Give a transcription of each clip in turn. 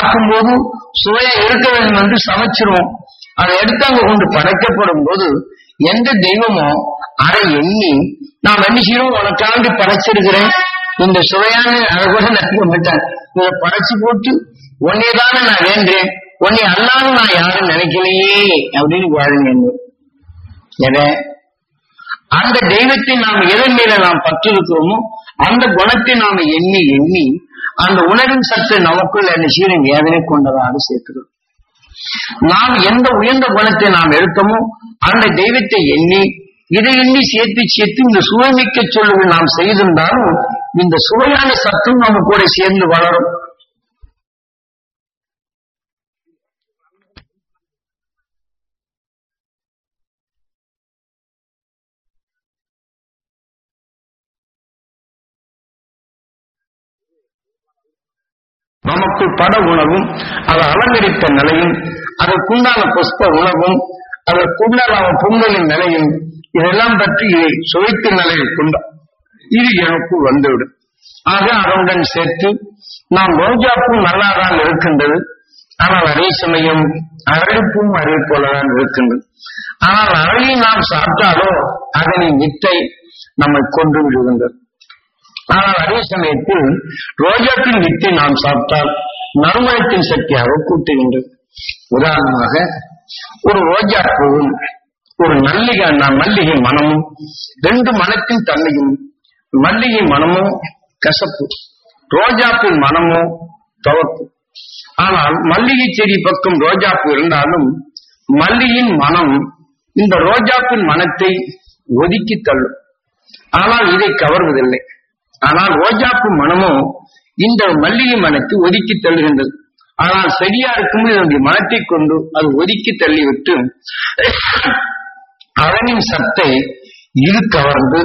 பார்க்கும்போது சுவையா இருக்க வேண்டும் என்று சமைச்சிருவோம் அதை எடுத்து அங்க கொண்டு படைக்கப்படும் போது எந்த தெய்வமோ அதை எண்ணி நாம் என்ன செய்யணும் உனக்காண்டி படைச்சிருக்கிறேன் இந்த சுவையான அதை கூட நம்ப மாட்டேன் இதை படைச்சு போட்டு உன்னைதானே நான் வேண்டேன் உன்னை அல்லாமல் நான் யாரும் நினைக்கலையே அப்படின்னு வாழ்ந்து எதை அந்த தெய்வத்தை நாம் எதன் மேல நாம் பற்றிருக்கிறோமோ அந்த குணத்தை நாம எண்ணி எண்ணி அந்த உணர்வின் சத்து நமக்குள் என்ன செய்யும் வேதனை கொண்டதாக சேர்க்கிறோம் நாம் எந்த உயர்ந்த குணத்தை நாம் எடுத்தோமோ அந்த தெய்வத்தை எண்ணி இதை எண்ணி சேர்த்து சேர்த்து இந்த சுவைமிக்க சொல்லுகள் நாம் செய்திருந்தாலும் இந்த சுவையான சத்தும் நம்ம கூட சேர்ந்து வளரும் நமக்குள் பட உணவும் அதை அலங்கரித்த நிலையும் அதற்குண்டான புஷ்ப உணவும் அதற்குண்டான அவன் பொங்கலின் நிலையும் இதெல்லாம் பற்றி சுவைத்த நிலையை கொண்ட இது எனக்குள் வந்துவிடும் ஆக அதனுடன் சேர்த்து நாம் ரோஜாப்பும் நல்லாதான் இருக்கின்றது ஆனால் அதே சமயம் அரளிப்பும் அதே போலதான் இருக்கின்றது ஆனால் அரளி நாம் சாப்பிட்டாலோ அதனின் வித்தை நம்மை கொண்டு விடுகின்றது ஆனால் அதே சமயத்தில் ரோஜாப்பின் வித்தை நாம் சாப்பிட்டால் நறுமணத்தின் சக்தியாக கூட்டுகின்றது உதாரணமாக ஒரு ரோஜா பூவும் ஒரு நல்லிகை மல்லிகை மனமும் ரெண்டு மனத்தின் தன்மையும் மல்லிகை மனமும் கசப்பு ரோஜாப்பின் மனமோ துவப்பு ஆனால் மல்லிகை செடி பக்கம் ரோஜாப்பு இருந்தாலும் மல்லியின் மனம் இந்த ரோஜாப்பின் மனத்தை ஒதுக்கி தள்ளும் ஆனால் இதை கவர்வதில்லை ஆனால் ரோஜாப்பு மனமோ இந்த மல்லிகை மனத்தை ஒதுக்கி தள்ளுகின்றது ஆனால் சரியா இருக்கும்போது இதனுடைய மனத்தை கொண்டு அது ஒதுக்கி தள்ளிவிட்டு அதனின் சத்தை இது கவர்ந்து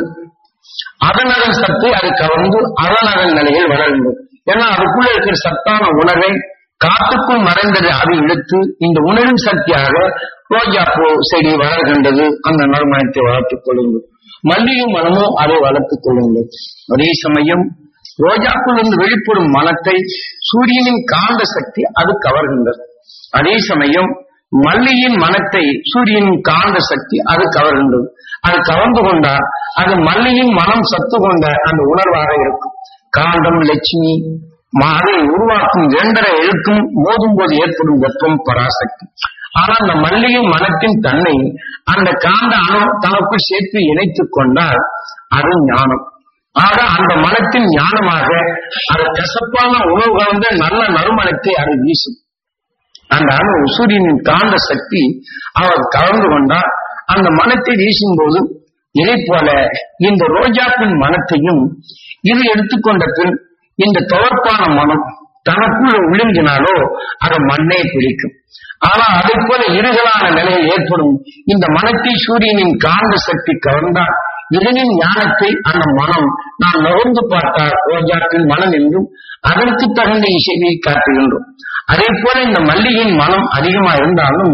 அதனதன் சத்தை அது கவர்ந்து அதனதன் நிலையில் வளர்ந்து ஏன்னா அதுக்குள்ள இருக்கிற சத்தான உணர்வை காட்டுக்குள் மறைந்ததை அது இழுத்து இந்த உணர்வின் சக்தியாக ரோஜா பூ செடி வளர்கின்றது அந்த நறுமணத்தை வளர்த்துக் கொள்ளுங்கள் மல்லிகை மனமும் அதை வளர்த்துக் கொள்ளுங்கள் அதே சமயம் ரோஜாக்குள் இருந்து வெளிப்படும் மனத்தை சூரியனின் காந்த சக்தி அது கவர்கின்றது அதே சமயம் மல்லியின் மனத்தை சூரியனின் காந்த சக்தி அது கவர்கின்றது அது கவர்ந்து கொண்டால் அது மல்லியின் மனம் சத்து கொண்ட அந்த உணர்வாக இருக்கும் காந்தம் லட்சுமி அதை உருவாக்கும் இரண்டரை எழுக்கும் மோதும் போது ஏற்படும் வெப்பம் பராசக்தி ஆனால் அந்த மல்லிகை மனத்தின் தன்னை அந்த காந்த அணு தனக்குள் சேர்த்து இணைத்துக் கொண்டால் அது ஞானம் ஆக அந்த மனத்தின் ஞானமாக அது கசப்பான உணவு கலந்த நல்ல நறுமணத்தை அது வீசும் அந்த அணு சூரியனின் காந்த சக்தி அவர் கலந்து கொண்டால் அந்த மனத்தை வீசும்போது இதை போல இந்த ரோஜாப்பின் மனத்தையும் இது எடுத்துக்கொண்ட பின் இந்த துவர்ப்பான மனம் தனக்குள்ள விழுங்கினாலோ அது மண்ணே பிடிக்கும் ஆனால் அதை போல இருகலான நிலையில் ஏற்படும் இந்த மனத்தை சூரியனின் காந்த சக்தி கவர்ந்தால் இதனின் ஞானத்தை அந்த மனம் நாம் நுகர்ந்து பார்த்தால் ரோஜாப்பின் மனம் என்றும் அதற்கு தகுந்த இசையை காட்டுகின்றோம் அதே போல இந்த மல்லிகையின் மனம் அதிகமா இருந்தாலும்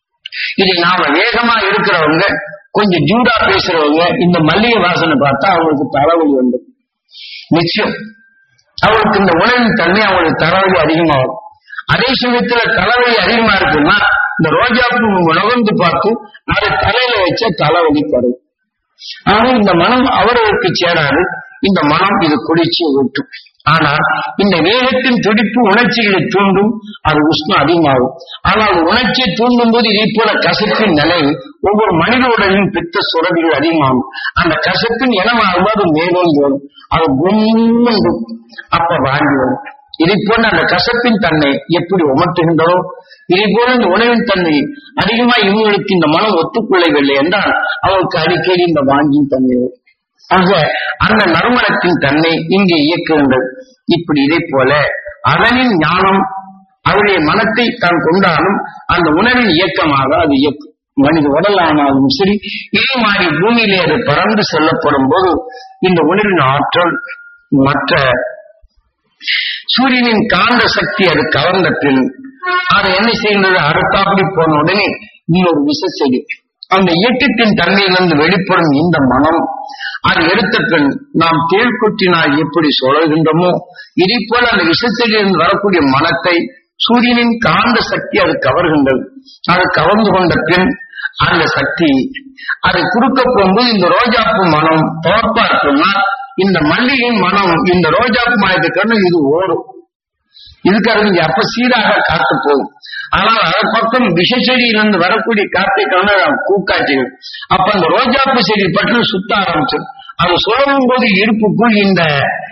இதை நாம வேகமா இருக்கிறவங்க கொஞ்சம் ஜூடா பேசுறவங்க இந்த மல்லிகை வாசனை பார்த்தா அவங்களுக்கு தலைவலி வந்துடும் நிச்சயம் அவருக்கு இந்த உணவின் தன்மை அவங்களுக்கு தலைவலி அதிகமாகும் அதே சமயத்துல தலைவலி அதிகமா இருக்குன்னா இந்த ரோஜா பூ நுகர்ந்து பார்த்து அதை தலையில வச்ச தலைவலி குறையும் ஆனா இந்த மனம் அவர்களுக்கு சேராது இந்த மனம் இது குளிர்ச்சி ஊட்டும் ஆனால் இந்த வேகத்தின் துடிப்பு உணர்ச்சிகளை தூண்டும் அது உஷ்ணம் அதிகமாகும் ஆனால் உணர்ச்சியை தூண்டும் போது இதை போல கசப்பின் நிலை ஒவ்வொரு மனித உடலின் பித்த சுரதிகள் அதிகமாகும் அந்த கசப்பின் இனமாகும் அது மேலும் வரும் அது குண்டு அப்ப வாங்கி வரும் இதை போன்ற அந்த கசப்பின் தன்மை எப்படி உமர்த்துகின்றதோ இதை போல இந்த உணவின் தன்மை அதிகமா இவங்களுக்கு இந்த மனம் ஒத்துக்கொள்ளவில்லை என்றால் அவருக்கு அடிக்கடி இந்த வாங்கியின் தன்மை வரும். ஆக அந்த நறுமணத்தின் தன்மை இங்கே இயக்குகின்றது இப்படி இதை போல அதனின் ஞானம் அவருடைய மனத்தை தான் கொண்டாலும் அந்த உணவின் இயக்கமாக அது இயக்கும் மனித உடல் ஆனாலும் சரி இதே மாதிரி பூமியிலே அது பறந்து செல்லப்படும் போது இந்த உணர்வின் ஆற்றல் மற்ற சூரியனின் காந்த சக்தி அது கவர்ந்த பின் அது என்ன செய்கின்றது அடுத்தாப்படி போன உடனே இன்னொரு விஷ செடி அந்த இயக்கத்தின் தன்மையிலிருந்து வெளிப்படும் இந்த மனம் அது எடுத்த பின் நாம் தேள் கொட்டினால் எப்படி சுழல்கின்றோமோ இதை போல அந்த விஷச்செடியிலிருந்து வரக்கூடிய மனத்தை சூரியனின் காந்த சக்தி அது கவர்கின்றது அது கவர்ந்து கொண்ட பின் அந்த சக்தி அதை குறுக்க போகும்போது இந்த ரோஜாப்பூ மனம் தோற்பா இருக்குன்னா இந்த மல்லிகை மனம் இந்த ரோஜாப்பூ மனத்துக்கு இது ஓடும் இதுக்காக இங்க அப்ப சீராக காத்து போகும் ஆனால் அதன் பக்கம் விஷ செடியிலிருந்து வரக்கூடிய காத்தை காண பூக்காட்சிகள் அப்ப அந்த ரோஜாப்பூ செடி பட்டு சுத்த ஆரம்பிச்சு அது சுழலும் போது இருப்புக்குள் இந்த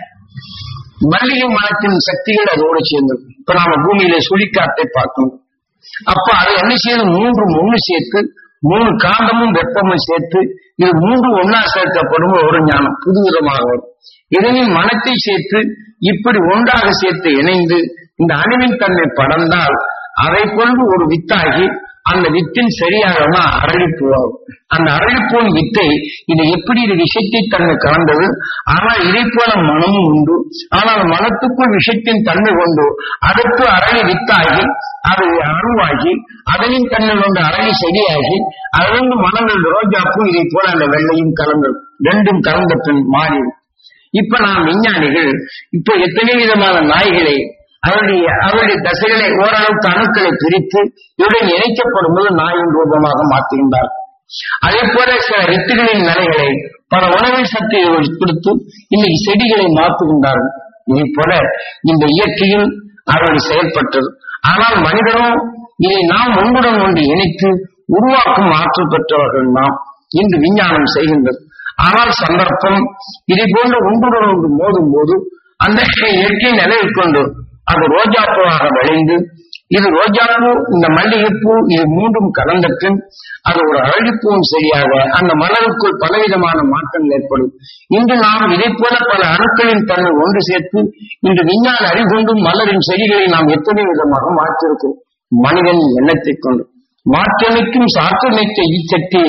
மல்லிகை மரத்தின் சக்திகள் அதோடு சேர்ந்தது இப்ப நாம பூமியில சுழிக்காத்தை பார்க்கணும் அப்ப அது என்ன செய்யுது மூன்று ஒண்ணு சேர்த்து மூணு காந்தமும் வெப்பமும் சேர்த்து இது மூன்று ஒன்னா சேர்க்கப்படும் ஒரு ஞானம் புதுவிதமாக வரும் இதையும் மனத்தை சேர்த்து இப்படி ஒன்றாக சேர்த்து இணைந்து இந்த அணுவின் தன்மை படர்ந்தால் அதை கொண்டு ஒரு வித்தாகி அந்த வித்தின் சரியாக அரளிப்பூ ஆகும் அந்த அரளிப்பூன் வித்தை இது எப்படி இது விஷத்தை தன்மை கலந்தது ஆனால் இதை போல மனமும் உண்டு ஆனால் மனத்துக்குள் விஷத்தின் தன்மை கொண்டு அடுத்து அரளி வித்தாகி அது அணுவாகி அதனின் தன்மை கொண்டு அரளி செடியாகி அதிலிருந்து மனங்கள் ரோஜாப்பும் இதை போல அந்த வெள்ளையும் கலந்தது ரெண்டும் கலந்த பின் மாறிடும் இப்ப நாம் விஞ்ஞானிகள் இப்ப எத்தனை விதமான நாய்களை அவருடைய அவருடைய தசைகளை ஓரளவுக்கு அணுக்களை பிரித்து இவருடன் இணைக்கப்படும் போது நாயின் ரூபமாக மாற்றுகின்றார் அதே போல சில வித்துகளின் நிலைகளை பல உணவின் சக்தியை கொடுத்து இன்னைக்கு செடிகளை மாற்றுகின்றார்கள் இதை போல இந்த இயற்கையில் அவர்கள் செயல்பட்டது ஆனால் மனிதனும் இதை நாம் ஒன்றுடன் ஒன்று இணைத்து உருவாக்கும் ஆற்றல் பெற்றவர்கள் நாம் இன்று விஞ்ஞானம் செய்கின்றது ஆனால் சந்தர்ப்பம் இதை போன்ற ஒன்றுடன் ஒன்று மோதும் போது அந்த இயற்கை நிலையில் கொண்டு அது ரோஜாப்பூவாக விளைந்து இது ரோஜாப்பூ இந்த மல்லிகைப்பூ இது மூன்றும் கலந்த பின் அது ஒரு அழகிப்பூவும் சரியாக அந்த மலருக்குள் பலவிதமான மாற்றங்கள் ஏற்படும் இன்று நாம் இதை போல பல அணுக்களின் தன்னை ஒன்று சேர்த்து இன்று விஞ்ஞான அறிகொண்டும் மலரின் செடிகளை நாம் எத்தனை விதமாக மாற்றிருக்கிறோம் மனிதன் எண்ணத்தை கொண்டு மாற்றமைக்கும் சாற்றமைக்க இச்சக்தி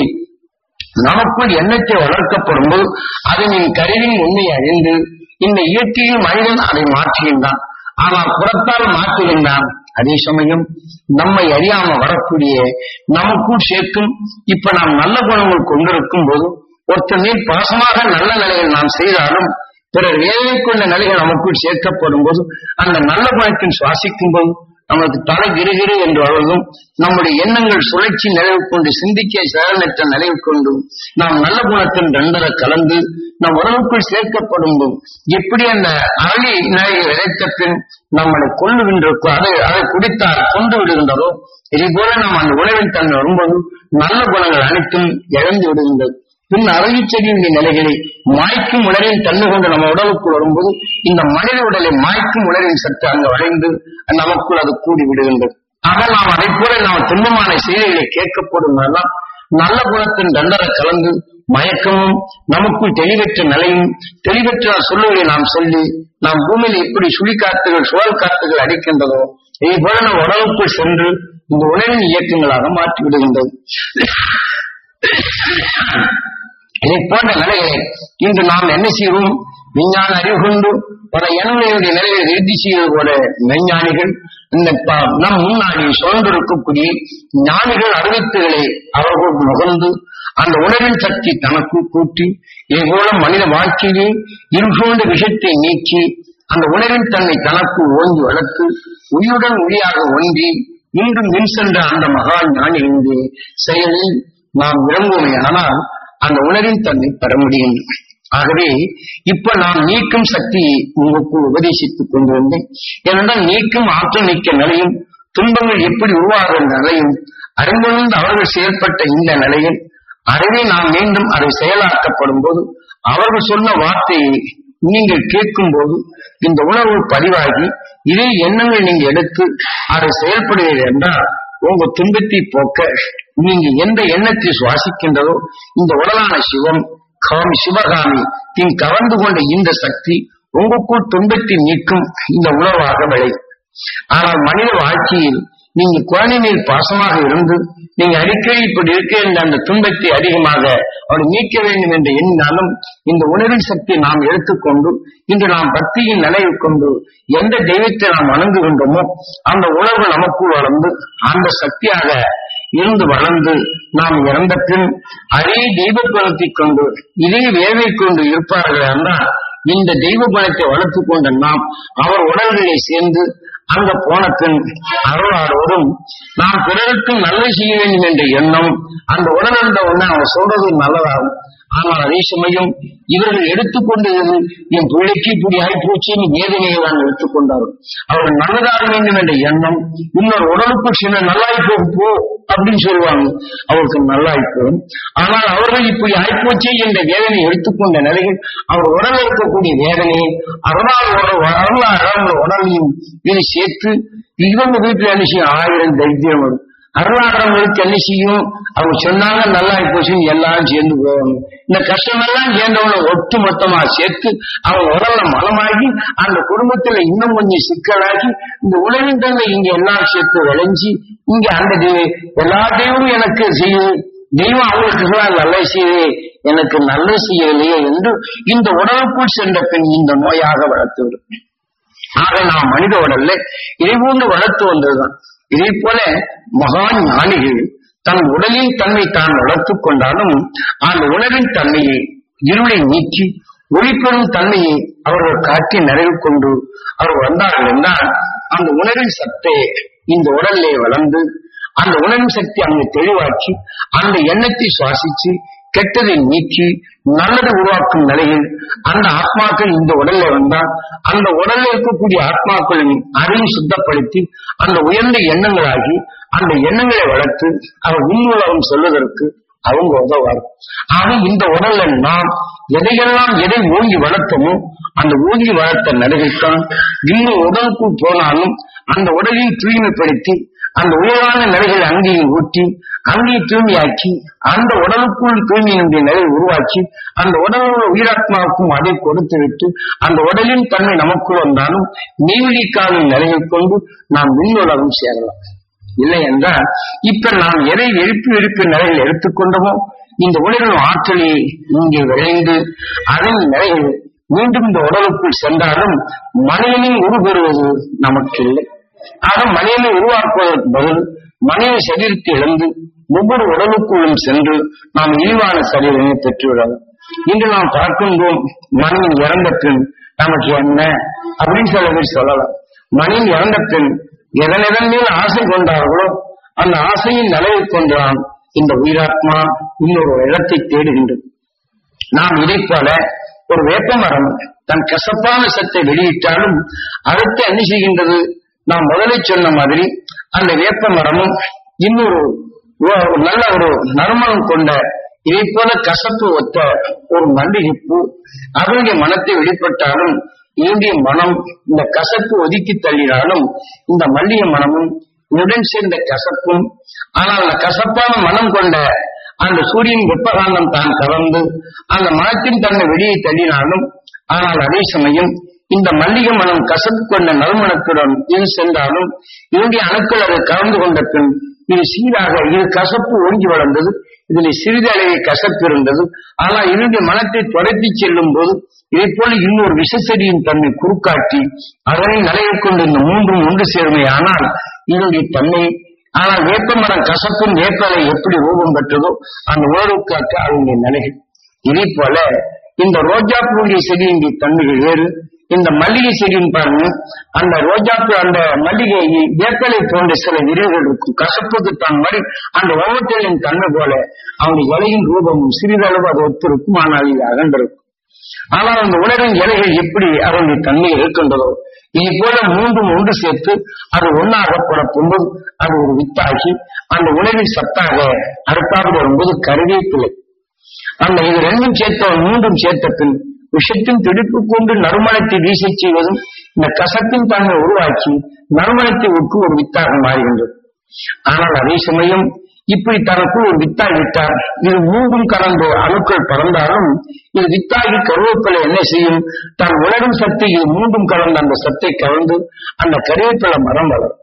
நமக்குள் எண்ணத்தை வளர்க்கப்படும் போது அதனின் கருவின் உண்மை அறிந்து இந்த இயற்கையில் மனிதன் அதை மாற்றுகின்றான் ஆனால் புறத்தால் மாற்றுகின்றான் அதே சமயம் நம்மை அறியாம வரக்கூடிய நமக்குள் சேர்க்கும் இப்ப நாம் நல்ல குணங்கள் கொண்டிருக்கும் போது ஒருத்தர் மேல் பாசமாக நல்ல நிலையில் நாம் செய்தாலும் பிறர் வேதனை கொண்ட நிலைகள் நமக்குள் சேர்க்கப்படும் போது அந்த நல்ல குணத்தின் சுவாசிக்கும் போது நமக்கு தலை கிருகிரு என்று வருவதும் நம்முடைய எண்ணங்கள் சுழற்சி நிலைவு கொண்டு சிந்திக்க செயலற்ற நிலைவு கொண்டு நாம் நல்ல குணத்தின் ரெண்டரை கலந்து நம் உணவுக்குள் சேர்க்கப்படும் போது எப்படி அந்த அரளி நிலையை விளைத்த பின் நம்மளை கொள்ளுகின்றோ அதை அதை குடித்தால் கொண்டு விடுகின்றதோ இதே போல நாம் அந்த உணவின் தன்மை வரும்போது நல்ல குணங்கள் அனைத்தும் இழந்து விடுகின்றது பின் அரளி செடியுடைய நிலைகளை மாய்க்கும் உணரின் தன்மை கொண்டு நம்ம உடலுக்குள் வரும்போது இந்த மனித உடலை மாய்க்கும் உணரின் சற்று அங்கு வளைந்து நமக்குள் அது கூடி விடுகின்றது ஆக நாம் அதை போல நாம் துன்பமான செய்திகளை கேட்கப்படும் நல்ல குணத்தின் தண்டரை கலந்து மயக்கமும் நமக்குள் தெளிவற்ற நிலையும் தெளிவற்ற சொல்லுவதை நாம் சொல்லி நாம் பூமியில் எப்படி சுழிக்காத்துகள் சுழல் காத்துகள் அடிக்கின்றதோ இதே போல நம் உடலுக்குள் சென்று இந்த உணவின் இயக்கங்களாக மாற்றி விடுகின்றது இதை போன்ற நிலைகளை இன்று நாம் என்ன செய்வோம் விஞ்ஞான அறிவு கொண்டு பல எண்ணங்களுடைய நிலையை இறுதி செய்வது போல மெஞ்ஞானிகள் இந்த நம் முன்னாடி சுழந்திருக்கக்கூடிய ஞானிகள் அறிவித்துகளை அவர்கள் நுகர்ந்து அந்த உணவின் சக்தி தனக்கு கூட்டி இதுபோல மனித வாழ்க்கையை இருசூழ்ந்த விஷத்தை நீக்கி அந்த உணவின் தன்னை தனக்கு ஓங்கி வளர்த்து உயிருடன் உயிராக ஒன்றி மீண்டும் மின் சென்ற அந்த மகா ஞானி செயலில் நாம் விளங்குவோமே ஆனால் அந்த உணவின் தன்னை பெற முடியும் ஆகவே இப்ப நாம் நீக்கும் சக்தியை உங்களுக்கு உபதேசித்துக் கொண்டு வந்தேன் ஏனென்றால் நீக்கும் ஆற்றல் நீக்க நிலையும் துன்பங்கள் எப்படி உருவாகிற நிலையும் அறிந்துணர்ந்து அவர்கள் செயல்பட்ட இந்த நிலையில் அறிவை நாம் மீண்டும் அதை செயலாக்கப்படும் போது அவர்கள் சொன்ன வார்த்தையை நீங்கள் கேட்கும் போது இந்த உணர்வு பதிவாகி இதே எண்ணங்கள் நீங்க எடுத்து அதை செயல்படுவீர்கள் என்றால் உங்க துன்பத்தை போக்க நீங்க எந்த எண்ணத்தை சுவாசிக்கின்றதோ இந்த உடலான சிவம் காமி சிவகாமி பின் கவர்ந்து கொண்ட இந்த சக்தி உங்களுக்குள் துன்பத்தை நீக்கும் இந்த உணவாக விளையும் ஆனால் மனித வாழ்க்கையில் நீங்க குழந்தை மேல் பாசமாக இருந்து நீங்க அடிக்கடி இப்படி இருக்கின்ற அந்த துன்பத்தை அதிகமாக அவர் நீக்க வேண்டும் என்று எண்ணினாலும் இந்த உணர்வின் சக்தியை நாம் எடுத்துக்கொண்டு இன்று நாம் பக்தியின் நிலையை கொண்டு எந்த தெய்வத்தை நாம் வணங்குகின்றோமோ அந்த உணர்வு நமக்குள் வளர்ந்து அந்த சக்தியாக இருந்து வளர்ந்து நாம் இறந்த பின் அதே தெய்வ குணத்தை கொண்டு இதே வேலை கொண்டு இருப்பார்கள் என்றால் இந்த தெய்வ குணத்தை வளர்த்துக் கொண்ட நாம் அவர் உடல்களை சேர்ந்து அங்க போன பின் அருளாடோடும் நாம் பிறருக்கு நல்லது செய்ய வேண்டும் என்ற எண்ணம் அந்த உடல் இருந்த உடனே அவன் சொல்றது நல்லதாகும் ஆனால் அதே சமயம் இவர்கள் எடுத்துக்கொண்டது என் பிள்ளைக்கு இப்படி ஆய்ப்போச்சுன்னு வேதனையை தான் எடுத்துக்கொண்டார்கள் அவர்கள் நல்லதாக வேண்டும் என்ற எண்ணம் இன்னொரு உடலுக்கு சின்ன நல்லாய் போ அப்படின்னு சொல்லுவாங்க அவருக்கு நல்லாய் போகும் ஆனால் அவர்கள் இப்படி ஆய்ப்போச்சே என்ற வேதனை எடுத்துக்கொண்ட நிலையில் அவர் உடல் இருக்கக்கூடிய வேதனையை அருணால் அருளாக உடலையும் இது சேர்த்து இவங்க வீட்டுல என்ன செய்யும் ஆயிரம் தைரியம் வரும் அருளாடுறவங்களுக்கு என்ன செய்யும் அவங்க சொன்னாங்க நல்லா போச்சு எல்லாரும் சேர்ந்து போவாங்க இந்த கஷ்டமெல்லாம் சேர்ந்தவங்க ஒட்டு மொத்தமா சேர்த்து அவங்க உடல்ல மலமாகி அந்த குடும்பத்துல இன்னும் கொஞ்சம் சிக்கலாகி இந்த உலகின் தந்தை இங்க எல்லாம் சேர்த்து விளைஞ்சி இங்க அந்த தெய்வ- எல்லா தெய்வமும் எனக்கு செய்யும் தெய்வம் அவங்களுக்கு தான் நல்ல செய்யுது எனக்கு நல்ல செய்யலையே என்று இந்த உடலுக்குள் சென்ற பின் இந்த நோயாக வளர்த்து விடும் ஆக நாம் மனித உடல்ல இதை போன்று வளர்த்து வந்ததுதான் இதே போல மகா ஞானிகள் தன் உடலின் தன்மை தான் வளர்த்துக் கொண்டாலும் அந்த உணவின் தன்மையை இருளை நீக்கி ஒளிப்பெறும் தன்மையை அவர்கள் காட்டி நிறைவு கொண்டு அவர் வந்தார்கள் என்றால் அந்த உணவின் சத்தை இந்த உடலிலே வளர்ந்து அந்த உணவின் சக்தி அங்கு தெளிவாக்கி அந்த எண்ணத்தை சுவாசிச்சு கெட்டதை நீக்கி நல்லதை உருவாக்கும் நிலையில் அந்த ஆத்மாக்கள் இந்த உடல்ல வந்தால் அந்த உடல்ல இருக்கக்கூடிய ஆத்மாக்களின் அறிவை சுத்தப்படுத்தி அந்த உயர்ந்த எண்ணங்களாகி அந்த எண்ணங்களை வளர்த்து அவர் உள்வுலகம் சொல்வதற்கு அவங்க உதவார் ஆக இந்த உடல்ல நாம் எதையெல்லாம் எதை ஓங்கி வளர்த்தமோ அந்த ஓங்கி வளர்த்த நிலைகள்தான் இன்னும் உடலுக்குள் போனாலும் அந்த உடலை தூய்மைப்படுத்தி அந்த உயரான நிலைகளை அங்கேயும் ஊட்டி அங்கேயும் தூய்மையாக்கி அந்த உடலுக்குள் தூய்மையினுடைய நிலையை உருவாக்கி அந்த உடலுள்ள உயிராத்மாவுக்கும் அதை கொடுத்து விட்டு அந்த உடலின் தன்மை நமக்குள் வந்தாலும் நீவிலிக்கான நிலையை கொண்டு நாம் விண்ணுலகம் சேரலாம் இல்லை என்றால் இப்ப நாம் எதை எழுப்பி எழுப்பி நிலையில் எடுத்துக்கொண்டோமோ இந்த உலகின் ஆற்றலை இங்கே விளைந்து அதன் நிலையில் மீண்டும் இந்த உடலுக்குள் சென்றாலும் மனிதனின் உருபெறுவது நமக்கு இல்லை ஆக மனிதனை உருவாக்குவதற்கு பதில் மனித சரீரத்தை இழந்து ஒவ்வொரு உடலுக்குள்ளும் சென்று நாம் இழிவான சரீரத்தை பெற்றுவிடலாம் இன்று நாம் பார்க்கின்றோம் மனிதன் இறந்த பின் நமக்கு என்ன அப்படின்னு சில பேர் சொல்லலாம் மனிதன் இறந்த பின் எதனெதன் மேல் ஆசை கொண்டார்களோ அந்த ஆசையின் நிலையை கொண்டுதான் இந்த உயிராத்மா இன்னொரு இடத்தை தேடுகின்றது நாம் இதை போல ஒரு வேப்ப மரம் தன் கசப்பான சத்தை வெளியிட்டாலும் அடுத்து என்ன செய்கின்றது நாம் முதலில் சொன்ன மாதிரி அந்த வேப்ப மரமும் இன்னொரு ஒ- ஒரு நல்ல ஒரு நறுமணம் கொண்ட இதை போல கசப்பு ஒத்த ஒரு மல்லிகை பூ அதனுடைய மனத்தை வெளிப்பட்டாலும் இதனுடைய மனம் இந்த கசப்பு ஒதுக்கி தள்ளினாலும் இந்த மல்லிகை மனமும் உடன் சேர்ந்த கசப்பும் ஆனால் அந்த கசப்பான மனம் கொண்ட அந்த சூரியன் வெப்பகாந்தம் தான் கலந்து அந்த மனத்தின் தன்னை வெளியே தள்ளினாலும் ஆனால் அதே சமயம் இந்த மல்லிகை மனம் கசப்பு கொண்ட நறுமணத்துடன் இது சென்றாலும் இதனுடைய அணுக்கள் அதை கலந்து கொண்ட பின் இது சீராக இது கசப்பு ஓங்கி வளர்ந்தது இதில் சிறிதளவே கசப்பு இருந்தது ஆனால் இதனுடைய மனத்தை துரத்தி செல்லும் போது இதை போல இன்னொரு விஷச்செடியின் தன்மை குறுக்காட்டி அதனை நிலையக் கொண்டு இந்த மூன்றும் ஒன்று சேர்மை ஆனால் இதனுடைய தன்மை ஆனால் வேப்ப மரம் கசப்பும் வேப்பலை எப்படி ஓகம் பெற்றதோ அந்த ஓடுக்காக்க அதனுடைய நிலைகள் இதே போல இந்த ரோஜா பூண்டிய செடியினுடைய தன்மைகள் வேறு இந்த மல்லிகை செடியின் பாருங்க அந்த ரோஜாப்பு அந்த மல்லிகை வேப்பலை போன்ற சில விரைவுகள் இருக்கும் கசப்புக்கு தான் மாதிரி அந்த ஓவத்தலின் தன்மை போல அவனுடைய இலையின் ரூபமும் சிறிதளவு அது ஒத்திருக்கும் ஆனால் இது அகன்றிருக்கும் ஆனால் அந்த உலகின் இலைகள் எப்படி அதனுடைய தன்மை இருக்கின்றதோ இது போல மூன்றும் ஒன்று சேர்த்து அது ஒன்னாக புறப்பும்போது அது ஒரு வித்தாகி அந்த உலகில் சத்தாக அடுத்தாக வரும்போது கருவேப்பிலை அந்த இது ரெண்டும் சேர்த்த மூன்றும் சேர்த்த பின் விஷத்தின் துடிப்பு கொண்டு நறுமணத்தை வீசச் செய்வதும் இந்த கசப்பின் தன்மை உருவாக்கி நறுமணத்தை ஒட்டு ஒரு வித்தாக மாறுகின்றது ஆனால் அதே சமயம் இப்படி தனக்கு ஒரு வித்தாய் விட்டார் இது மூன்றும் கலந்து அணுக்கள் பறந்தாலும் இது வித்தாகி கருவேப்பிலை என்ன செய்யும் தன் உலகம் சக்தி இது மூன்றும் கலந்து அந்த சத்தை கலந்து அந்த கருவேப்பிலை மரம் வளரும்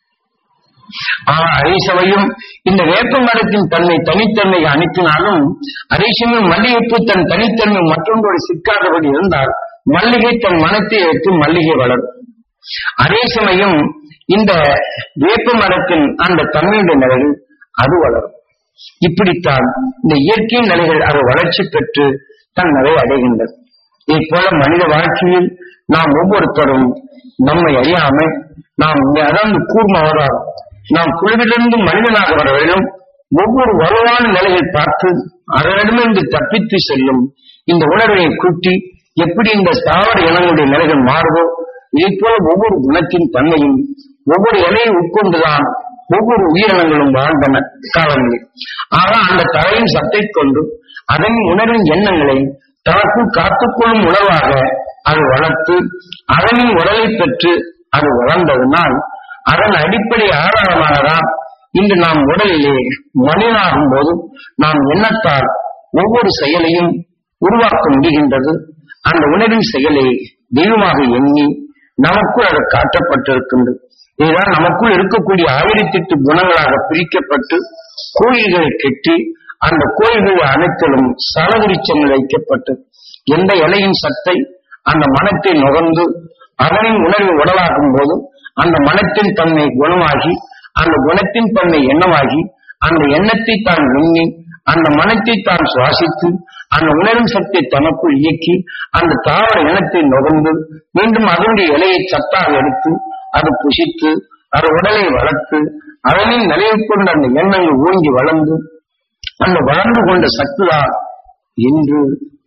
ஆனால் அதே சமயம் இந்த வேப்ப மரத்தின் தன்மை தனித்தன்மை அனுப்பினாலும் அதே சமயம் மல்லிகைப்பூ தன் தனித்தன்மை மற்றொன்றோடு சிக்காதபடி இருந்தால் மல்லிகை தன் மனத்தை எடுத்து மல்லிகை வளரும் அதே சமயம் இந்த வேப்ப மரத்தின் அந்த தன்மையுடைய நிலையில் அது வளரும் இப்படித்தான் இந்த இயற்கை நிலைகள் அது வளர்ச்சி பெற்று தன் நிலை அடைகின்றது இதை போல மனித வாழ்க்கையில் நாம் ஒவ்வொருத்தரும் நம்மை அறியாமல் நாம் அதாவது கூர்ம அவதாரம் நாம் குழுவிலிருந்து மனிதனாக வர வேண்டும் ஒவ்வொரு வலுவான நிலையை பார்த்து அதனிடமிருந்து தப்பித்து செல்லும் இந்த உணர்வை கூட்டி எப்படி இந்த தாவர இனங்களுடைய நிலைகள் மாறுதோ இதை போல ஒவ்வொரு குணத்தின் தன்மையும் ஒவ்வொரு இலையை உட்கொண்டுதான் ஒவ்வொரு உயிரினங்களும் வாழ்ந்தன காலங்களில் ஆக அந்த தலையின் சத்தை கொண்டு அதன் உணர்வின் எண்ணங்களை தனக்குள் காத்துக்கொள்ளும் உணவாக அது வளர்த்து அதனின் உடலை பெற்று அது வளர்ந்ததனால் அதன் அடிப்படை ஆதாரமாகதான் இன்று நாம் உடலிலே மனிதனாகும் போது நாம் எண்ணத்தால் ஒவ்வொரு செயலையும் உருவாக்க முடிகின்றது அந்த உணர்வின் செயலை தெய்வமாக எண்ணி நமக்குள் அது காட்டப்பட்டிருக்கின்றது இதுதான் நமக்குள் இருக்கக்கூடிய ஆயிரத்தி எட்டு குணங்களாக பிரிக்கப்பட்டு கோயில்களை கட்டி அந்த கோயில்கள் அனைத்திலும் சலவிருச்சங்கள் வைக்கப்பட்டு எந்த இலையின் சத்தை அந்த மனத்தை நுகர்ந்து அதனின் உணர்வு உடலாகும் போது அந்த மனத்தின் தன்மை குணமாகி அந்த குணத்தின் தன்மை எண்ணமாகி அந்த எண்ணத்தை தான் எண்ணி அந்த மனத்தை தான் சுவாசித்து அந்த உணரும் சக்தி தனக்குள் இயக்கி அந்த தாவர இனத்தை நுகர்ந்து மீண்டும் அதனுடைய இலையை சத்தாக எடுத்து அது புசித்து அது உடலை வளர்த்து அதனின் நிலையை கொண்டு அந்த எண்ணங்கள் ஓங்கி வளர்ந்து அந்த வளர்ந்து கொண்ட சக்திதான் என்று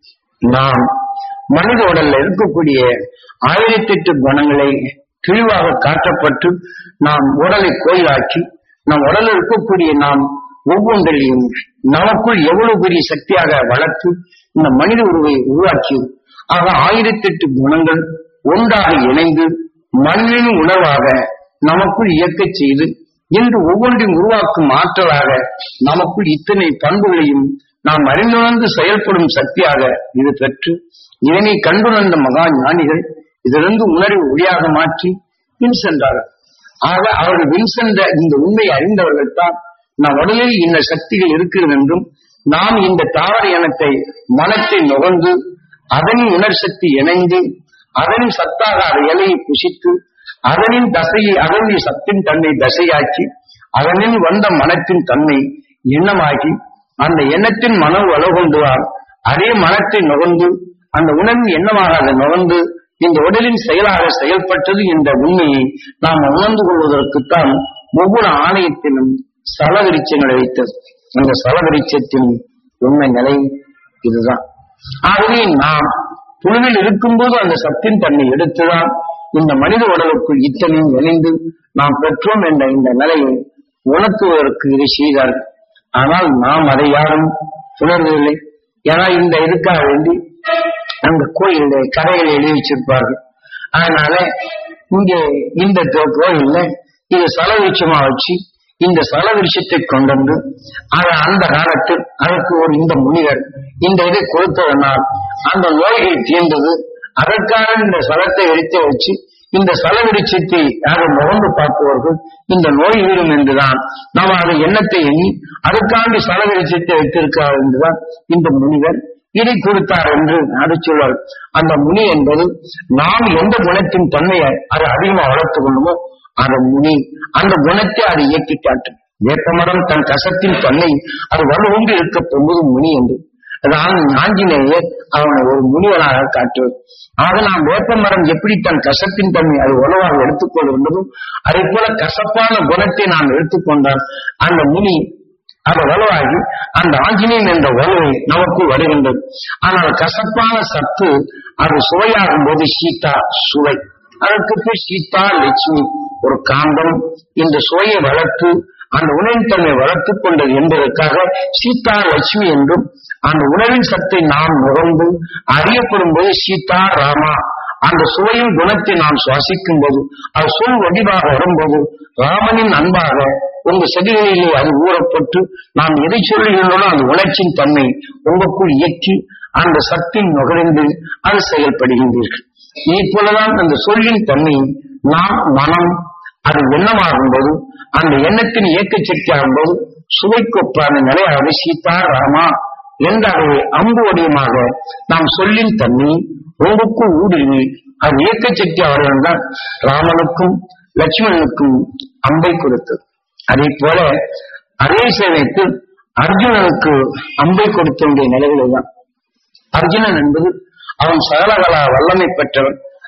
நாம் மனித உடல்ல இருக்கக்கூடிய ஆயிரத்தி எட்டு குணங்களை தெளிவாக காட்டப்பட்டு நாம் உடலை கோயிலாக்கி நம் உடலில் இருக்கக்கூடிய நாம் ஒவ்வொன்றிலையும் நமக்குள் எவ்வளவு பெரிய சக்தியாக வளர்த்து இந்த மனித உருவை உருவாக்கியது ஆக ஆயிரத்தி எட்டு குணங்கள் ஒன்றாக இணைந்து மண்ணின் உணவாக நமக்குள் இயக்கச் செய்து இன்று ஒவ்வொன்றையும் உருவாக்கும் ஆற்றலாக நமக்குள் இத்தனை பண்புகளையும் நாம் அறிந்துணர்ந்து செயல்படும் சக்தியாக இது பெற்று இதனை கண்டுணர்ந்த மகா ஞானிகள் இதிலிருந்து உணர்வு ஒளியாக மாற்றி பின் சென்றார்கள் ஆக அவர்கள் பின் சென்ற இந்த உண்மையை அறிந்தவர்கள் தான் நம் உடலில் இந்த சக்திகள் இருக்கிறது என்றும் நாம் இந்த தாவர இனத்தை மனத்தை நுகர்ந்து அதனின் உணர் சக்தி இணைந்து அதனின் சத்தாக அதை இலையை புசித்து அதனின் தசையை அதனுடைய சத்தின் தன்னை தசையாக்கி அதனில் வந்த மனத்தின் தன்மை எண்ணமாகி அந்த எண்ணத்தின் மன வலுகொண்டுதான் அதே மனத்தை நுகர்ந்து அந்த உணர்வு எண்ணமாக அதை நுகர்ந்து இந்த உடலின் செயலாக செயல்பட்டது என்ற உண்மையை நாம் உணர்ந்து கொள்வதற்குத்தான் ஒவ்வொரு ஆலயத்திலும் சலவிருச்சங்களை வைத்தது அந்த சலவிருச்சத்தின் உண்மை நிலை இதுதான் ஆகவே நாம் புழுவில் இருக்கும்போது அந்த சத்தின் தன்னை எடுத்துதான் இந்த மனித உடலுக்குள் இத்தனையும் இணைந்து நாம் பெற்றோம் என்ற இந்த நிலையை உணர்த்துவதற்கு இதை செய்தார்கள் ஆனால் நாம் அதை யாரும் உணர்வதில்லை ஏன்னா இந்த இதுக்காக வேண்டி அந்த கோயில கதைகளை எழுதி வச்சிருப்பார்கள் அதனால இங்கே இந்த கோயில்ல இது சலவிருச்சமா வச்சு இந்த சலவிருஷத்தை கொண்டு வந்து அதை அந்த காலத்தில் அதற்கு ஒரு இந்த முனிவர் இந்த இதை கொடுத்ததனால் அந்த நோய்கள் தீர்ந்தது அதற்கான இந்த சலத்தை எடுத்து வச்சு இந்த சலவிருச்சத்தை அதை முகந்து பார்ப்பவர்கள் இந்த நோய் வீடும் என்றுதான் நாம் அதை எண்ணத்தை எண்ணி அதற்காண்டி சலவிருச்சத்தை வைத்திருக்கிறார் என்றுதான் இந்த முனிவர் இதை கொடுத்தார் என்று அது சொல்வார் அந்த முனி என்பது நாம் எந்த குணத்தின் தன்மையை அதை அதிகமாக வளர்த்துக் கொள்ளுமோ அந்த முனி அந்த குணத்தை அது இயக்கி காட்டும் வேப்பமரம் தன் கசத்தின் தன்னை அது வலுவொன்று இருக்க போகும்போது முனி என்று அதான் ஆஞ்சநேயர் அவனை ஒரு முனிவனாக காட்டுவது ஆக நாம் வேப்பமரம் எப்படி தன் கசத்தின் தன்மை அது உணவாக எடுத்துக்கொள்கின்றதோ அதே போல கசப்பான குணத்தை நாம் எடுத்துக்கொண்டால் அந்த முனி அது வலுவாகி அந்த ஆஞ்சநேயன் என்ற வலுவை நமக்கு வருகின்றது ஆனால் கசப்பான சத்து அது சுவையாகும் போது சீதா சுவை அதற்கு போய் சீதா லட்சுமி ஒரு காந்தம் இந்த சுவையை வளர்த்து அந்த உணவின் தன்மை வளர்த்துக் கொண்டது என்பதற்காக சீதா லட்சுமி என்றும் அந்த உணவின் சத்தை நாம் நுகர்ந்து அறியப்படும் போது சீதா ராமா அந்த சுவையின் குணத்தை நாம் சுவாசிக்கும் போது அது சொல் வடிவாக வரும்போது ராமனின் அன்பாக உங்க செடிகளிலே அது ஊறப்பட்டு நாம் எதை சொல்லுகின்றோம் அந்த உணர்ச்சியின் தன்மை உங்களுக்குள் இயக்கி அந்த சத்தின் நுகர்ந்து அது செயல்படுகின்றீர்கள் இதே போலதான் அந்த சொல்லின் தன்மை நாம் மனம் அது எண்ணமாகும் போது அந்த எண்ணத்தின் இயக்க சக்தி ஆகும்போது சுவைக்கொப்பான நிலையாவது சீதா ராமா என்ற அதை அம்பு வடிவமாக நாம் சொல்லின் தன்மை உங்களுக்கும் ஊடுருவி அது இயக்க சக்தி அவர்கள் தான் ராமனுக்கும் லட்சுமணனுக்கும் அம்பை கொடுத்தது அதே போல அதே சேவைக்கு அர்ஜுனனுக்கு அம்பை கொடுத்த நிலைகளில் தான் அர்ஜுனன் என்பது அவன் சகலகலா வல்லமை பெற்றவன்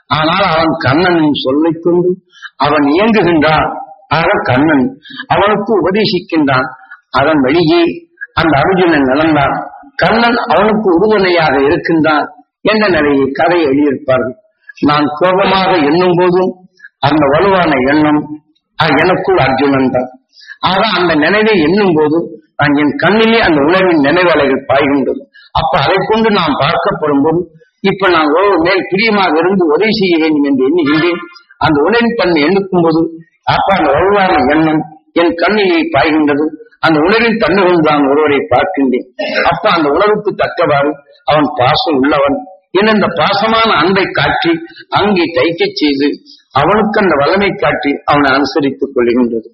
ஆனால் அவன் கண்ணனின் சொல்லைக் கொண்டு அவன் இயங்குகின்றான் ஆக கண்ணன் அவனுக்கு உபதேசிக்கின்றான் அதன் வழியே அந்த அர்ஜுனன் நடந்தான் கண்ணன் அவனுக்கு உறுதுணையாக இருக்கின்றான் என்ற நிலையை கதை எழுதியிருப்பார்கள் நான் கோபமாக எண்ணும் போதும் அந்த வலுவான எண்ணம் அது எனக்குள் அர்ஜுனன் தான் ஆக அந்த நினைவை எண்ணும் போது நான் என் கண்ணிலே அந்த உணர்வின் நினைவலைகள் பாய்கின்றது அப்ப அதை கொண்டு நாம் பார்க்கப்படும் போது இப்ப நான் ஒரு மேல் பிரியமாக இருந்து உதவி செய்ய வேண்டும் என்று எண்ணுகின்றேன் அந்த உணர்வின் தன்மை எண்ணுக்கும் போது அப்ப அந்த வலுவான எண்ணம் என் கண்ணிலே பாய்கின்றது அந்த உணர்வின் தன்மை கொண்டு நான் ஒருவரை பார்க்கின்றேன் அப்ப அந்த உணர்வுக்கு தக்கவாறு அவன் பாசம் உள்ளவன் என இந்த பாசமான அன்பை காட்டி அங்கே தைக்கச் செய்து அவனுக்கு அந்த வல்லமை காட்டி அவனை அனுசரித்துக் கொள்கின்றது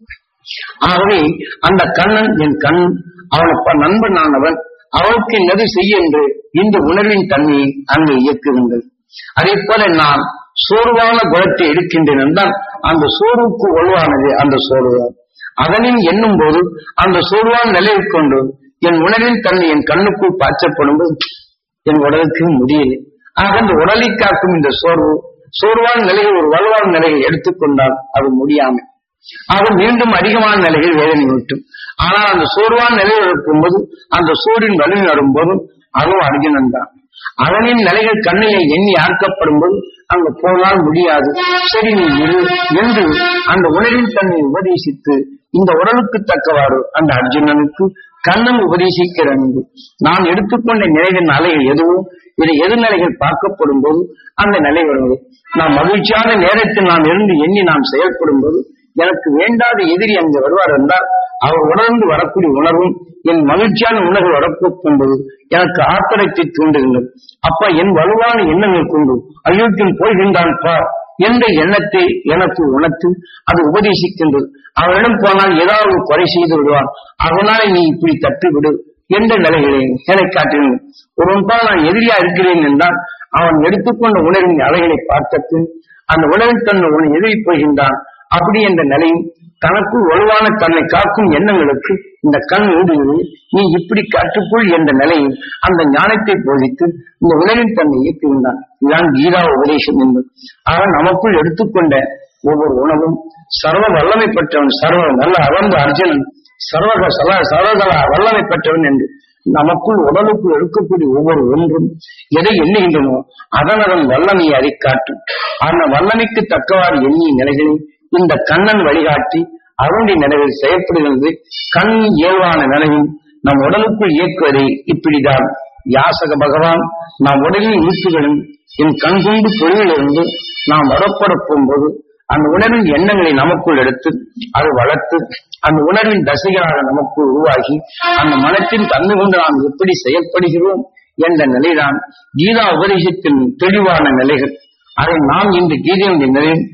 ஆகவே அந்த கண்ணன் என் கண் அவனுக்கு நண்பனானவன் அவனுக்கு நதி செய்ய என்று இந்த உணர்வின் தன்மையை அங்கே இயக்குகின்றது அதே போல நான் சோர்வான குணத்தை எடுக்கின்றேன் என்றால் அந்த சோர்வுக்கு ஒழுவானது அந்த சோர்வுதான் அதனின் எண்ணும் போது அந்த சோர்வான நிலையை கொண்டு என் உணர்வின் தன்மை என் கண்ணுக்குள் பாய்ச்சப்படும் போது என் உடலுக்கு முடியலை ஆக அந்த உடலை காக்கும் இந்த சோர்வு சோர்வான நிலையை ஒரு வலுவான நிலையை எடுத்துக்கொண்டால் அது முடியாமல் ஆக மீண்டும் அதிகமான நிலையில் வேதனை விட்டும் ஆனால் அந்த சோர்வான நிலையில் இருக்கும்போது அந்த சோரின் வலிமை வரும்போது அதுவும் அர்ஜுனன் தான் அவனின் நிலைகள் கண்ணிலே எண்ணி ஆர்க்கப்படும் போது அங்க போனால் முடியாது சரி நீ இரு என்று அந்த உணர்வின் தன்னை உபதேசித்து இந்த உடலுக்கு தக்கவாறு அந்த அர்ஜுனனுக்கு கண்ணன் உபதேசிக்கிறது நான் எடுத்துக்கொண்ட நிலைகளின் அலைகள் எதுவும் இது எதிர்நிலைகள் பார்க்கப்படும் போது அந்த நிலை வருவது நாம் மகிழ்ச்சியான நேரத்தில் நாம் இருந்து எண்ணி நாம் செயல்படும் போது எனக்கு வேண்டாத எதிரி அங்கு வருவார் என்றால் அவர் உணர்ந்து வரக்கூடிய உணர்வும் என் மகிழ்ச்சியான உணர்வு வரப்போக்கும் போது எனக்கு ஆத்திரத்தை தூண்டுகின்றது அப்ப என் வலுவான எண்ணங்கள் கொண்டு அயோக்கியம் போய்கின்றான் பார் என்ற எண்ணத்தை எனக்கு உணர்த்து அது உபதேசிக்கின்றது அவனிடம் போனால் ஏதாவது கொலை செய்து விடுவான் அதனால நீ இப்படி தப்பி விடு என்ற நிலைகளை என்னை காட்டினேன் ஒருவன்பால் நான் எதிரியா இருக்கிறேன் என்றால் அவன் எடுத்துக்கொண்ட உணர்வின் அலைகளை பார்த்தது அந்த உணர்வின் தன்னை உன்னை எதிரி போகின்றான் அப்படி என்ற நிலையும் தனக்குள் வலுவான தன்னை காக்கும் எண்ணங்களுக்கு இந்த கண் ஊடுருவி நீ இப்படி காட்டுக்குள் என்ற நிலையில் அந்த ஞானத்தை போதித்து இந்த உணர்வின் தன்னை இயக்குகின்றான் இதுதான் கீதா உபதேசம் என்பது ஆக நமக்குள் எடுத்துக்கொண்ட ஒவ்வொரு உணவும் சர்வ வல்லமை பெற்றவன் சர்வ நல்ல அறந்த அர்ஜுனன் சர்வக சல சர்வகல வல்லமை பெற்றவன் என்று நமக்குள் உடலுக்குள் எடுக்கக்கூடிய ஒவ்வொரு ஒன்றும் எதை எண்ணுகின்றனோ அதன் அதன் வல்லமையை அதை காட்டும் அந்த வல்லமைக்கு தக்கவாறு எண்ணிய நிலைகளில் இந்த கண்ணன் வழிகாட்டி அவனுடைய நிலையில் செயல்படுகிறது கண் இயல்பான நிலையும் நம் உடலுக்குள் இயக்குவதை இப்படிதான் யாசக பகவான் நாம் உடலில் ஈர்ப்புகளும் என் கண் கொண்டு தொழிலிருந்து நாம் வரப்பட போகும்போது அந்த உணர்வின் எண்ணங்களை நமக்குள் எடுத்து அது வளர்த்து அந்த உணர்வின் தசைகளாக நமக்குள் உருவாகி அந்த மனத்தின் தன்மை கொண்டு நாம் எப்படி செயல்படுகிறோம் என்ற நிலைதான் கீதா உபதேசத்தின் தெளிவான நிலைகள் அதை நாம் இந்த கீதையுடைய நிலையில்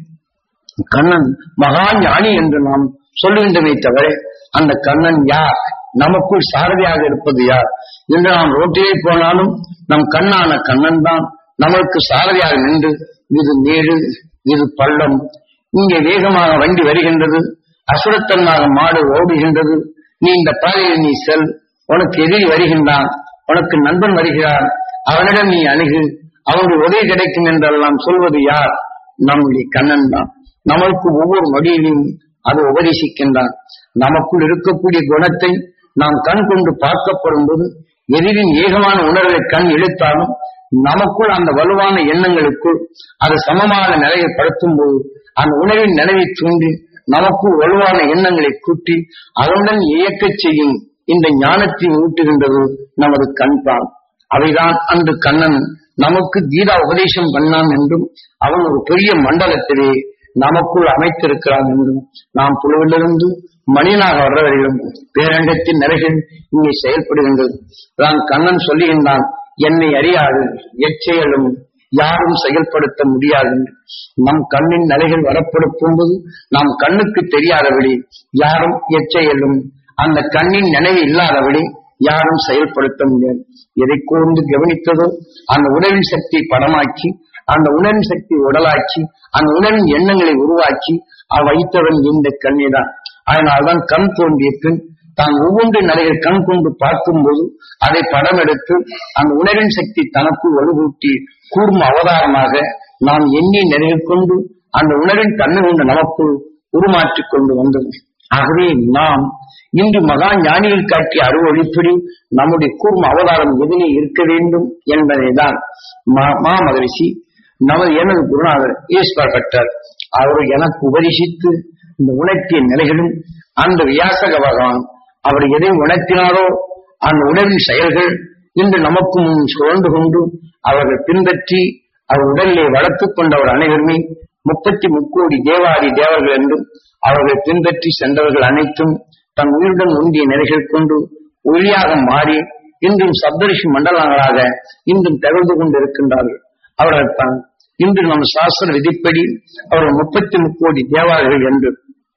கண்ணன் மகா ஞானி என்று நாம் சொல்லுகின்றமே தவிர அந்த கண்ணன் யார் நமக்குள் சாரதியாக இருப்பது யார் என்று நாம் ரோட்டிலே போனாலும் நம் கண்ணான கண்ணன் தான் நமக்கு சாரதியாக நின்று இது மேடு இது பள்ளம் இங்கே வேகமாக வண்டி வருகின்றது அசுரத்தன்மாக மாடு ஓடுகின்றது நீ இந்த பாதையில் நீ செல் உனக்கு எதிரி வருகின்றான் உனக்கு நண்பன் வருகிறான் அவனிடம் நீ அணுகு அவனுடைய உதவி கிடைக்கும் என்றெல்லாம் சொல்வது யார் நம்முடைய கண்ணன் தான் நமக்கு ஒவ்வொரு நொடியிலும் அது உபதேசிக்கின்றான் நமக்குள் இருக்கக்கூடிய குணத்தை நாம் கண் கொண்டு பார்க்கப்படும் போது எதிரின் ஏகமான உணர்வை கண் இழுத்தாலும் நமக்குள் அந்த வலுவான எண்ணங்களுக்குள் அது சமமான நிலையை படுத்தும் போது அந்த உணர்வின் நிலையை தூண்டி நமக்குள் வலுவான எண்ணங்களை கூட்டி அதனுடன் இயக்கச் செய்யும் இந்த ஞானத்தை ஊட்டுகின்றது நமது கண்பான் அவைதான் அன்று கண்ணன் நமக்கு கீதா உபதேசம் பண்ணான் என்றும் அவன் ஒரு பெரிய மண்டலத்திலே நமக்குள் அமைத்திருக்கிறான் என்றும் நாம் புழுவிலிருந்து மனிதனாக வர்றவர்களும் பேரண்டத்தின் நிலைகள் இங்கே செயல்படுகின்றது தான் கண்ணன் சொல்லுகின்றான் என்னை அறியாது எச்செயலும் யாரும் செயல்படுத்த முடியாது என்று. நம் கண்ணின் நிலைகள் வரப்படுத்தும் போது நாம் கண்ணுக்கு தெரியாதபடி யாரும் எச்செயலும் அந்த கண்ணின் நினைவு இல்லாதபடி யாரும் செயல்படுத்த முடியாது எதை கூர்ந்து கவனித்ததோ அந்த உணர்வின் சக்தியை படமாக்கி அந்த உணர்வின் சக்தி உடலாக்கி அந்த உணர்வின் எண்ணங்களை உருவாக்கி அவ வைத்தவன் இந்த கண்ணிதான் அதனால்தான் கண் தோன்றிய பின் தான் ஒவ்வொன்று நிலையில் கண் கொண்டு பார்க்கும்போது அதை படம் எடுத்து அந்த உணர்வின் சக்தி தனக்குள் வலுகூட்டி கூர்ம அவதாரமாக நாம் எண்ணி நிறைவு கொண்டு அந்த உணர்வின் தன்மை கொண்டு நமக்குள் உருமாற்றிக் கொண்டு வந்தது ஆகவே நாம் இன்று மகா ஞானிகள் காட்டிய அருவழிப்படி நம்முடைய கூர்ம அவதாரம் எதிலே இருக்க வேண்டும் என்பதை தான் மா மகரிஷி நமது எனது குருநாதர் ஈஸ்வர் கட்டார் அவர் எனக்கு உபதேசித்து இந்த உணர்த்திய நிலைகளும் அந்த வியாசக பகவான் அவர் எதை உணர்த்தினாரோ அந்த உணர்வின் செயல்கள் இன்று நமக்கு முன் சுழந்து கொண்டு அவர்கள் பின்பற்றி அவர் உடலிலே வளர்த்துக் கொண்டவர் அனைவருமே முப்பத்தி முக்கோடி தேவாதி தேவர்கள் என்றும் அவர்கள் பின்பற்றி சென்றவர்கள் அனைத்தும் தன் உயிருடன் ஒன்றிய நிலைகள் கொண்டு ஒளியாக மாறி இன்றும் சப்தரிஷி மண்டலங்களாக இன்றும் திகழ்ந்து கொண்டிருக்கின்றார்கள் அவர்கள் தான் இன்று நம் சாஸ்திர விதிப்படி அவர்கள் முப்பத்தி முக்கோடி தேவாதிகள் என்று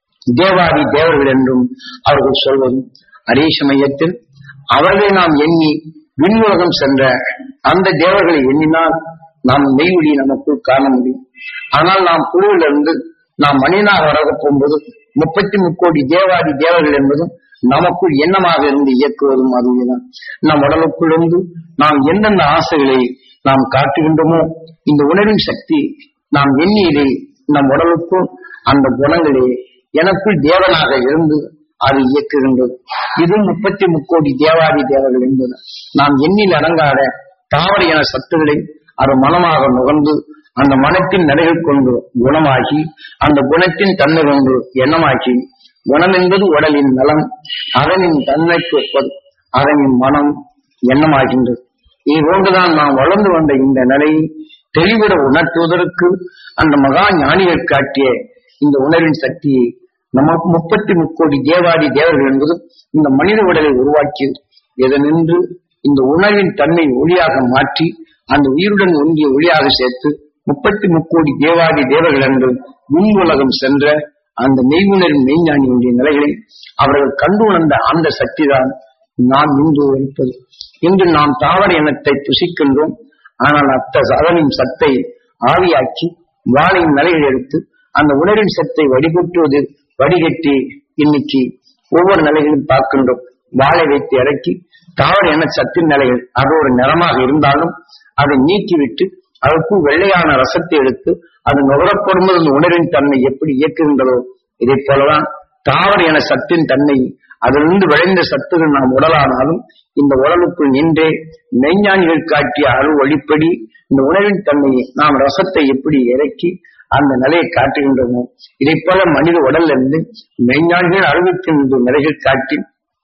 தேவாதி தேவர்கள் என்றும் அவர்கள் சொல்வதும் அதே சமயத்தில் அவர்களை நாம் எண்ணி விண்ணுலகம் சென்ற அந்த தேவர்களை எண்ணினால் நாம் மெய்வழி நமக்குள் காண முடியும் ஆனால் நாம் குழுவிலிருந்து நாம் மனிதனாக வர போகும்போது முப்பத்தி முக்கோடி தேவாதி தேவர்கள் என்பதும் நமக்குள் எண்ணமாக இருந்து இயக்குவதும் அதுதான் நம் உடலுக்குள் இருந்து நாம் எந்தெந்த ஆசைகளை நாம் காட்டுகின்றோமோ இந்த உணர்வின் சக்தி நாம் எண்ணியதை நம் உடலுக்குள் அந்த குணங்களே எனக்குள் தேவனாக இருந்து அது இயக்குகின்றது இது முப்பத்தி முக்கோடி தேவாதி தேவர்கள் என்பது நாம் எண்ணில் அடங்காத தாவர என சத்துக்களை அது மனமாக நுகர்ந்து அந்த மனத்தின் நடைகள் கொண்டு குணமாகி அந்த குணத்தின் தன்மை கொண்டு எண்ணமாக்கி குணம் என்பது உடலின் நலம் அதனின் தன்மைக்கு ஒப்பது அதனின் மனம் எண்ணமாகின்றது இது போன்றுதான் நாம் வளர்ந்து வந்த இந்த நிலையை தெளிவிட உணர்த்துவதற்கு அந்த மகா ஞானிகள் காட்டிய இந்த உணர்வின் சக்தியை நமக்கு முப்பத்தி முக்கோடி தேவாதி தேவர்கள் என்பது இந்த மனித உடலை உருவாக்கியது இதனின்று இந்த உணர்வின் தன்மை ஒளியாக மாற்றி அந்த உயிருடன் ஒன்றிய ஒளியாக சேர்த்து முப்பத்தி முக்கோடி தேவாதி தேவர்கள் என்று விண் உலகம் சென்ற அந்த மெய்வுணரின் மெய்ஞானியுடைய நிலைகளை அவர்கள் கண்டு உணர்ந்த அந்த சக்தி தான் நாம் இன்று இருப்பது இன்று நாம் தாவர இனத்தை புசிக்கின்றோம் ஆனால் அத்த அதனின் சத்தை ஆவியாக்கி வாழையின் நிலையில் எடுத்து அந்த உணரின் சத்தை வடிகட்டுவது வடிகட்டி இன்னைக்கு ஒவ்வொரு நிலைகளும் பார்க்கின்றோம் வாழை வைத்து இறக்கி தாவர என சத்தின் நிலைகள் அது ஒரு நிறமாக இருந்தாலும் அதை நீக்கிவிட்டு அதற்குள் வெள்ளையான ரசத்தை எடுத்து அது நுகரப்படும்போது அந்த உணரின் தன்மை எப்படி இயக்குகின்றதோ இதை போலதான் தாவர என சத்தின் தன்மை அதிலிருந்து விளைந்த சத்துகள் நாம் உடலானாலும் இந்த உடலுக்குள் நின்றே மெய்ஞானிகள் காட்டிய அருள் வழிப்படி இந்த உணவின் தன்மையை நாம் ரசத்தை எப்படி இறக்கி அந்த நிலையை காட்டுகின்றனோ இதை போல மனித உடல்ல இருந்து மெய்ஞானிகள் அறிவிக்கின்ற நிலைகள் காட்டி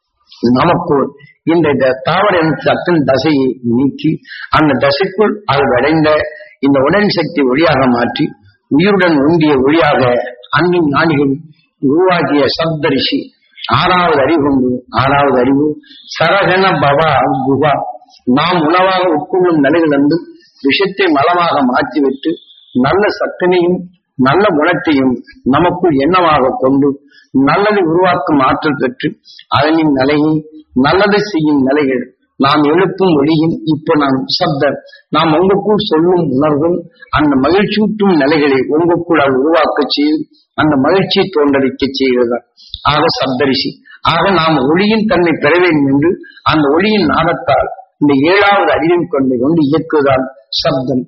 நமக்கு இந்த தாவர சத்தின் தசையை நீக்கி அந்த தசைக்குள் அது விளைந்த இந்த உடல் சக்தி ஒளியாக மாற்றி உயிருடன் ஒன்றிய ஒளியாக அன்பின் ஞானிகள் உருவாக்கிய சப்தரிஷி ஆறாவது அறிவு உண்டு ஆறாவது அறிவு சரகண பவா குஹா நாம் உணவாக உட்கொள்ளும் நிலையிலிருந்து விஷத்தை மலமாக மாற்றிவிட்டு நல்ல சத்தினையும் நல்ல குணத்தையும் நமக்குள் எண்ணமாக கொண்டு நல்லதை உருவாக்கும் ஆற்றல் பெற்று அதனின் நிலையை நல்லதை செய்யும் நிலைகள் நாம் எழுப்பும் ஒளியும் இப்ப நாம் சப்தர் நாம் உங்களுக்குள் சொல்லும் உணர்வும் அந்த மகிழ்ச்சியூட்டும் நிலைகளை உங்களுக்குள் அது உருவாக்க செய்து அந்த மகிழ்ச்சியை தோன்றடிக்க செய்கிறது ஆக சப்தரிசி ஆக நாம் ஒளியின் தன்மை பெற வேண்டும் என்று அந்த ஒளியின் நாதத்தால் இந்த ஏழாவது அறிவை கொண்டு கொண்டு இயக்குவதால் சப்தம்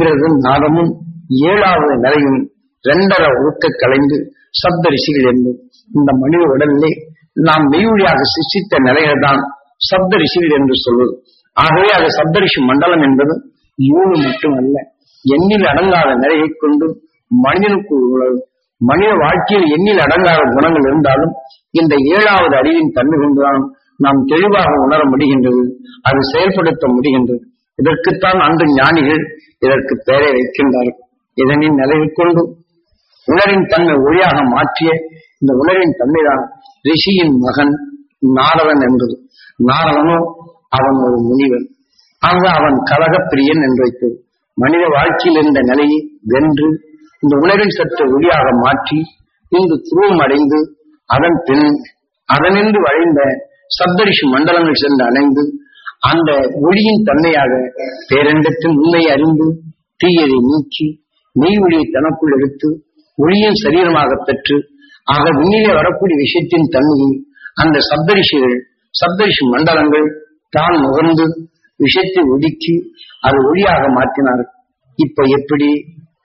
நாதமும் ஏழாவது நிலையும் இரண்டரை ஒழுக்க கலைந்து சப்த ரிஷிகள் என்று இந்த மனித உடலிலே நாம் மெய்வழியாக சிருஷ்டித்த நிலைகள் தான் சப்த ரிஷிகள் என்று சொல்வது ஆகவே அது சப்தரிஷி மண்டலம் என்பது யூனு மட்டுமல்ல எண்ணில் அடங்காத நிலையை கொண்டு மனிதனுக்கு உள்ளது மனித வாழ்க்கையில் எண்ணில் அடங்காத குணங்கள் இருந்தாலும் இந்த ஏழாவது அறிவின் தன்மை கொண்டுதான் நாம் தெளிவாக உணர முடிகின்றது அது செயல்படுத்த முடிகின்றது இதற்குத்தான் அன்று ஞானிகள் இதற்கு பெயரை வைக்கின்றார்கள் இதனின் நிலையில் கொண்டு உணரின் தன்மை ஒளியாக மாற்றிய இந்த உணரின் தன்மைதான் ரிஷியின் மகன் நாரதன் என்பது நாரதனோ அவன் ஒரு முனிவன் ஆக அவன் கலகப்பிரியன் என்று வைத்தது மனித வாழ்க்கையில் இருந்த நிலையை வென்று இந்த உணரின் சற்று ஒளியாக மாற்றி இங்கு துருவம் அடைந்து அதன் பின் அதனின்று வழிந்த சப்தரிஷி மண்டலங்கள் சென்று அடைந்து அந்த ஒளியின் தன்மையாக பேரண்டத்தின் உண்மை அறிந்து தீயதை நீக்கி மெய் ஒளியை தனக்குள் எடுத்து ஒளியை சரீரமாக பெற்று ஆக விண்ணிலே வரக்கூடிய விஷயத்தின் தன்மையை அந்த சப்தரிஷிகள் சப்தரிஷி மண்டலங்கள் தான் நுகர்ந்து விஷயத்தை ஒதுக்கி அது ஒளியாக மாற்றினார் இப்ப எப்படி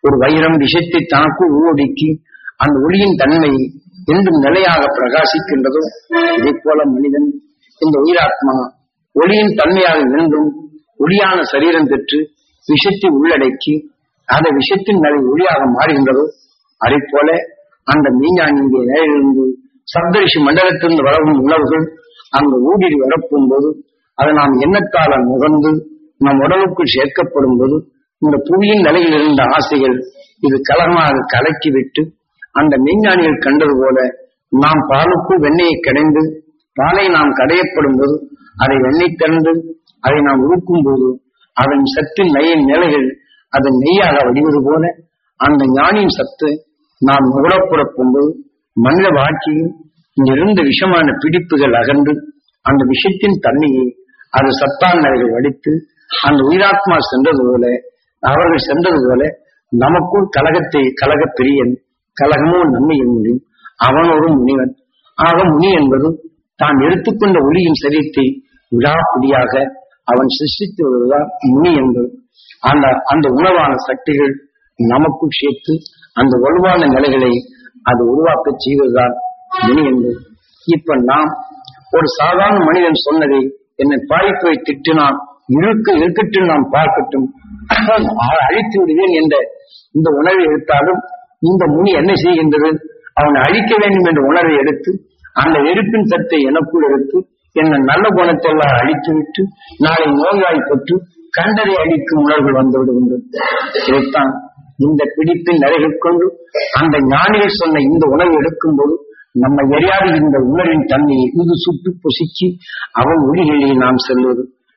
ஒரு வைரம் விஷத்தை தனக்குள் ஊடுக்கி அந்த ஒளியின் தன்மை என்றும் நிலையாக பிரகாசிக்கின்றதோ இதை போல மனிதன் இந்த உயிராத்மா ஒளியின் தன்மையாக இருந்தும் ஒளியான சரீரம் பெற்று விஷத்தை உள்ளடக்கி அந்த விஷத்தின் நிலை ஒளியாக மாறுகின்றதோ அதை போல அந்த மீஞானியுடைய நிலையிலிருந்து சப்தரிஷி மண்டலத்திலிருந்து வளரும் உணர்வுகள் அங்கு ஊடுருவி வரப்பும் போது அதை நாம் எண்ணத்தால நுகர்ந்து நம் உடலுக்குள் சேர்க்கப்படும் போது இந்த புவியின் நிலையில் இருந்த ஆசைகள் இது கலகமாக கலக்கிவிட்டு அந்த மெய்ஞானிகள் கண்டது போல நாம் பாலுக்குள் வெண்ணெயை கடைந்து பாலை நாம் கடையப்படும் போது அதை வெண்ணெய் திறந்து அதை நாம் ஊக்கும் போது அதன் சத்தின் நெய்யின் நிலைகள் அதன் நெய்யாக வடிவது போல அந்த ஞானியின் சத்து நாம் நுகரப்புறப்பும் போது மனித வாழ்க்கையில் இங்கிருந்த விஷமான பிடிப்புகள் அகன்று அந்த விஷத்தின் தன்மையை அது சத்தான் நிலைகள் வடித்து அந்த உயிராத்மா சென்றது போல அவர்கள் சென்றது போல நமக்குள் கலகத்தை கலக பிரியன் கலகமோ நன்மை முடியும் அவன் ஒரு முனிவன் ஆக முனி என்பது தான் எடுத்துக்கொண்ட ஒளியின் சரீரத்தை விழாப்புடியாக அவன் சிருஷ்டித்து வருவதுதான் முனி என்பது அந்த அந்த உணவான சக்திகள் நமக்குள் சேர்த்து அந்த வலுவான நிலைகளை அது உருவாக்க செய்வதுதான் முனி என்பது இப்ப நாம் ஒரு சாதாரண மனிதன் சொன்னதை என்னை பாய்ப்பை திட்டினான் இருக்க இருக்கட்டும் நாம் பார்க்கட்டும் அழித்து விடுவேன் என்ற இந்த உணர்வை எடுத்தாலும் இந்த முனி என்ன செய்கின்றது அவனை அழிக்க வேண்டும் என்ற உணர்வை எடுத்து அந்த வெறுப்பின் சத்தை எனக்குள் எடுத்து என்ன நல்ல குணத்தை எல்லாம் அழித்துவிட்டு நாளை நோய்வாய்ப்பட்டு கண்டதை அழிக்கும் உணர்வுகள் வந்துவிடுகின்றது இதைத்தான் இந்த பிடிப்பின் நிறைகள் கொண்டு அந்த ஞானிகள் சொன்ன இந்த உணவு எடுக்கும்போது நம்ம எரியாத இந்த உணர்வின் தன்மையை இது சுட்டு பொசிச்சு அவன் ஒளிகளில் நாம் செல்வது